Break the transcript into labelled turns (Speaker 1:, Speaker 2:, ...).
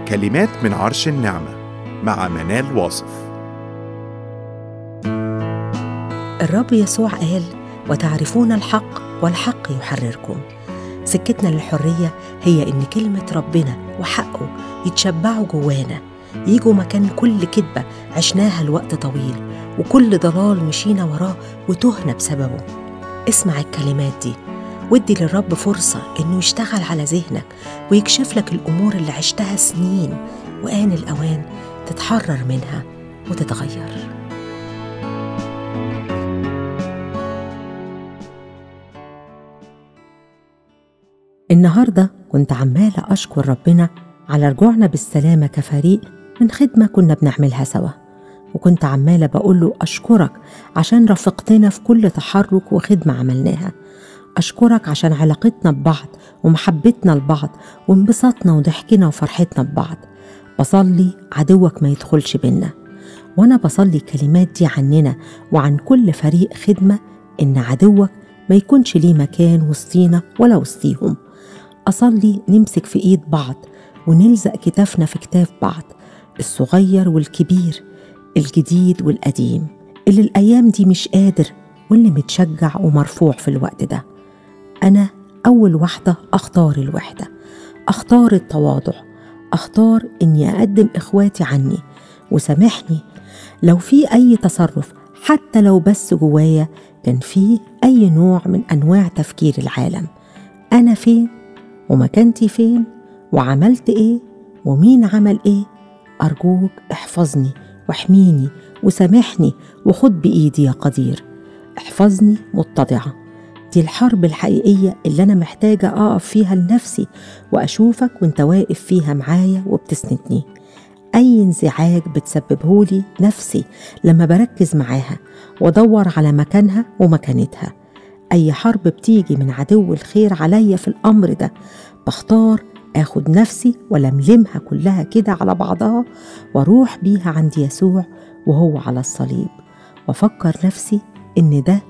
Speaker 1: كلمات من عرش النعمة مع منال واصف
Speaker 2: الرب يسوع قال وتعرفون الحق والحق يحرركم سكتنا للحرية هي إن كلمة ربنا وحقه يتشبعوا جوانا يجوا مكان كل كذبة عشناها لوقت طويل وكل ضلال مشينا وراه وتهنا بسببه اسمع الكلمات دي وادي للرب فرصة إنه يشتغل على ذهنك ويكشف لك الأمور اللي عشتها سنين وآن الأوان تتحرر منها وتتغير النهاردة كنت عمالة أشكر ربنا على رجوعنا بالسلامة كفريق من خدمة كنا بنعملها سوا وكنت عمالة بقول له أشكرك عشان رافقتنا في كل تحرك وخدمة عملناها أشكرك عشان علاقتنا ببعض ومحبتنا لبعض وانبساطنا وضحكنا وفرحتنا ببعض بصلي عدوك ما يدخلش بينا وأنا بصلي الكلمات دي عننا وعن كل فريق خدمة إن عدوك ما يكونش ليه مكان وسطينا ولا وسطيهم أصلي نمسك في إيد بعض ونلزق كتافنا في كتاف بعض الصغير والكبير الجديد والقديم اللي الأيام دي مش قادر واللي متشجع ومرفوع في الوقت ده أنا أول واحدة أختار الوحدة أختار التواضع أختار إني أقدم إخواتي عني وسامحني لو في أي تصرف حتى لو بس جوايا كان فيه أي نوع من أنواع تفكير العالم أنا فين ومكانتي فين وعملت إيه ومين عمل إيه أرجوك احفظني واحميني وسامحني وخد بإيدي يا قدير احفظني متضعة دي الحرب الحقيقية اللي أنا محتاجة أقف فيها لنفسي وأشوفك وأنت واقف فيها معايا وبتسندني أي انزعاج بتسببهولي نفسي لما بركز معاها وأدور على مكانها ومكانتها أي حرب بتيجي من عدو الخير عليا في الأمر ده بختار آخد نفسي ولملمها كلها كده على بعضها وأروح بيها عند يسوع وهو على الصليب وأفكر نفسي إن ده